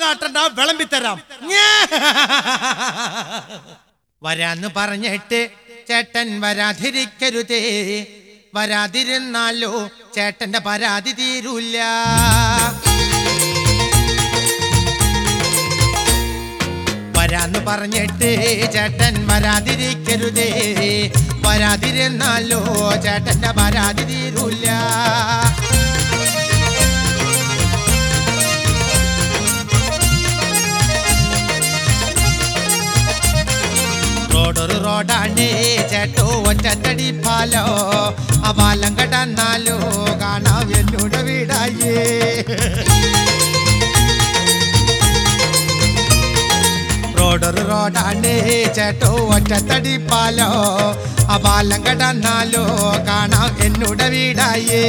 കാട്ടണ്ട വിളമ്പിത്തരാം വരാന്ന് പറഞ്ഞിട്ട് ചേട്ടൻ വരാതിരിക്കരുതേ വരാതിരുന്നാലോ ചേട്ടന്റെ പരാതി തീരൂല വരാന്ന് പറഞ്ഞിട്ട് ചേട്ടൻ വരാതിരിക്കരുതേ വരാതിരുന്നാലോ ചേട്ടന്റെ പരാതി തീരൂല റോഡൊരു റോഡാണ് ചേട്ടോ ഒറ്റത്തടി പാലോ ആ പാലം കടന്നാലോ കാണാം എന്നോട് വീടായേ റോഡൊരു റോഡാണ് ചേട്ടോ ഒറ്റത്തടി പാലോ ആ പാലം കടന്നാലോ കാണാം എന്നോട് വീടായേ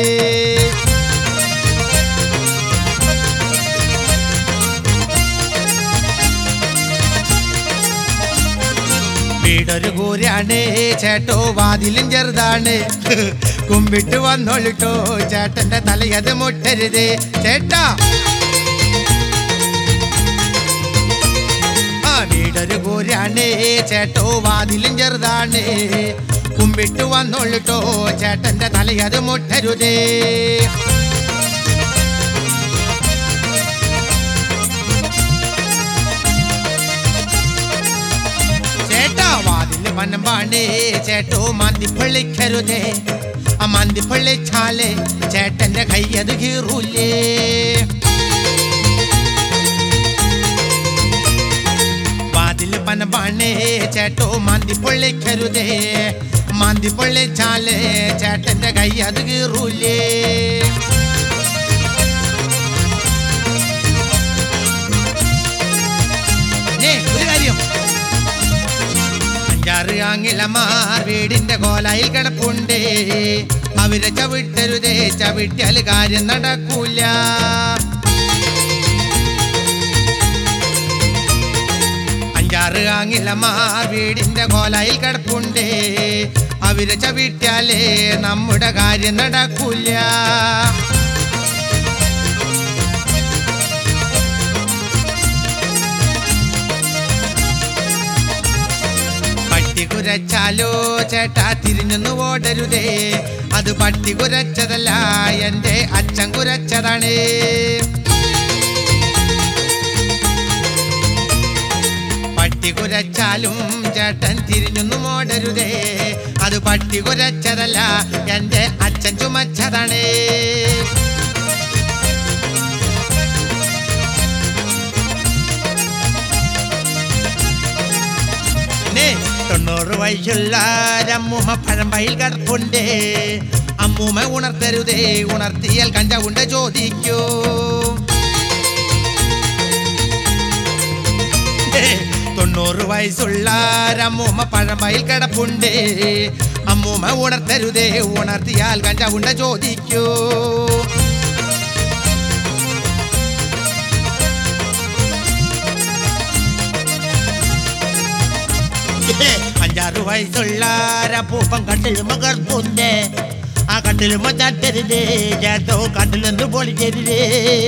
വീടൊരു കൂരാണ് ചേട്ടോ വാതിലും ചെറുതാണ് കുമ്പിട്ട് വന്നോളിട്ടോ ചേട്ടന്റെ തലയത് മുട്ടരുത് ചേട്ടാ ആ വീടൊരു കൂരാണ് ചേട്ടോ വാതിലും ചെറുതാണ് കുമ്പിട്ട് വന്നോളിട്ടോ ചേട്ടന്റെ തലയത് മുട്ടരുതേ ചേട്ടാ വാതില് വനമ്പാണ് ചേട്ടോ മന്തി പൊള്ളിക്കരുതേ ആ മന്തി പൊള്ളിച്ചാലേ ചേട്ടന്റെ കയ്യത് കീറൂലേ വാതില് പനമ്പാണ് ചേട്ടോ മന്തി പൊള്ളിക്കരുതേ മന്തി പൊള്ളിച്ചാലേ ചേട്ടന്റെ കയ്യത് കീറൂലേ ഏ, ഒരു കാര്യം അഞ്ചാറ് ആങ്ങിലമാർ വീടിന്റെ കോലായിൽ കിടപ്പുണ്ട് അവരെ ചവിട്ടരുതേ ചവിട്ടിയാൽ കാര്യം നടക്കൂല അഞ്ചാറ് ആങ്ങിലമാർ വീടിന്റെ കോലായിൽ കിടപ്പുണ്ട് അവരെ ചവിട്ടിയാലേ നമ്മുടെ കാര്യം നടക്കൂല പട്ടി കുരച്ചാലോ ചേട്ടാ തിരിഞ്ഞൊന്നു ഓടരുതേ അത് പട്ടി കുരച്ചതല്ല എന്റെ അച്ഛൻ കുരച്ചതാണ് പട്ടി കുരച്ചാലും ചേട്ടൻ തിരിഞ്ഞൊന്നു ഓടരുതേ അത് പട്ടി കുരച്ചതല്ല എന്റെ അച്ഛൻ ചുമച്ചതാണ് പിന്നെ തൊണ്ണൂറ് വയസ്സുള്ള അമ്മൂമ്മ പഴമ്പയിൽ കിടപ്പുണ്ട് അമ്മൂമ്മ ഉണർത്തരുതേ ഉണർത്തിയാൽ കഞ്ചാവുണ്ട് ചോദിക്കൂ ഏ, തൊണ്ണൂറ് വയസ്സുള്ള അമ്മൂമ്മ പഴമ്പയിൽ കിടപ്പുണ്ട് അമ്മൂമ്മ ഉണർത്തരുതേ ഉണർത്തിയാൽ കഞ്ചാവുണ്ട് ചോദിക്കൂ അഞ്ചാറ് വയസ്സുള്ള പൂപ്പം കണ്ടിൽ മകർപ്പുണ്ട് ആ കണ്ടിൽ മറ്റരുത് ചേട്ടോ കണ്ടിലൊന്ന് പൊളിക്കരുത്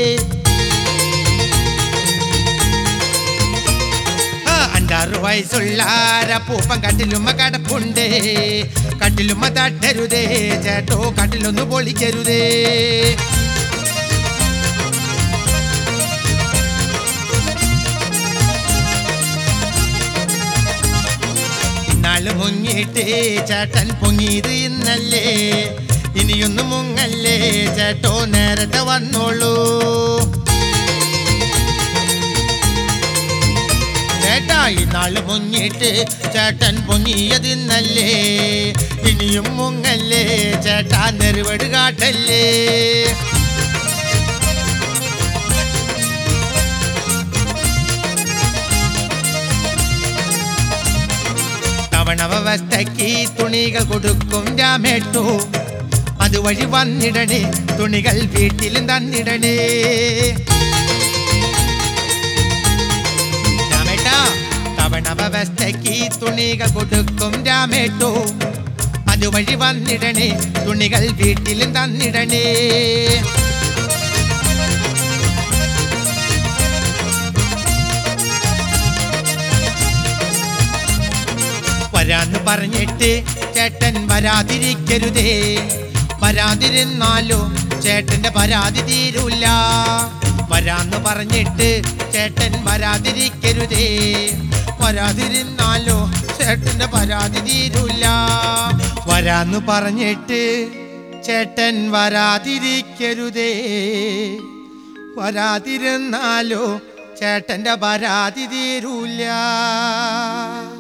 ആ, അഞ്ചാറ് വയസ്സുള്ള പൂപ്പം കട്ടിലുമ്മ കടപ്പുണ്ട് കട്ടിലുമ്മ തട്ടരുതേ ചേട്ടോ കട്ടിലൊന്ന് പൊളിക്കരുതേ ഇന്നാള് മുങ്ങിയിട്ട് ചേട്ടൻ പൊങ്ങിയത് ഇന്നല്ലേ ഇനിയൊന്ന് മുങ്ങല്ലേ ചേട്ടോ നേരത്തെ വന്നോളൂ ചേട്ടാ ഇന്നാള് മുങ്ങിയിട്ട് ചേട്ടൻ പൊങ്ങിയത് ഇന്നല്ലേ ഇനിയും മുങ്ങല്ലേ ചേട്ടാ നെരുവട് കാട്ടല്ലേ തവണ വ്യവസ്ഥയ്ക്ക് തുണികൾ കൊടുക്കും രാമേട്ടു അതുവഴി വന്നിടണേ തുണികൾ വീട്ടിലും തന്നിടണേ രാമേട്ടാ തവണ വ്യവസ്ഥയ്ക്ക് തുണികൾ കൊടുക്കും രാമേട്ടു അതുവഴി വന്നിടണേ തുണികൾ വീട്ടിലും തന്നിടണേ വരാന്ന് പറഞ്ഞിട്ട് ചേട്ടൻ വരാതിരിക്കരുതേ വരാതിരുന്നാലോ ചേട്ടന്റെ പരാതി തീരൂല വരാന്ന് പറഞ്ഞിട്ട് ചേട്ടൻ വരാതിരിക്കരുതേ വരാതിരുന്നാലോ ചേട്ടന്റെ പരാതി തീരൂല വരാന്ന് പറഞ്ഞിട്ട് ചേട്ടൻ വരാതിരിക്കരുതേ വരാതിരുന്നാലോ ചേട്ടന്റെ പരാതി തീരൂല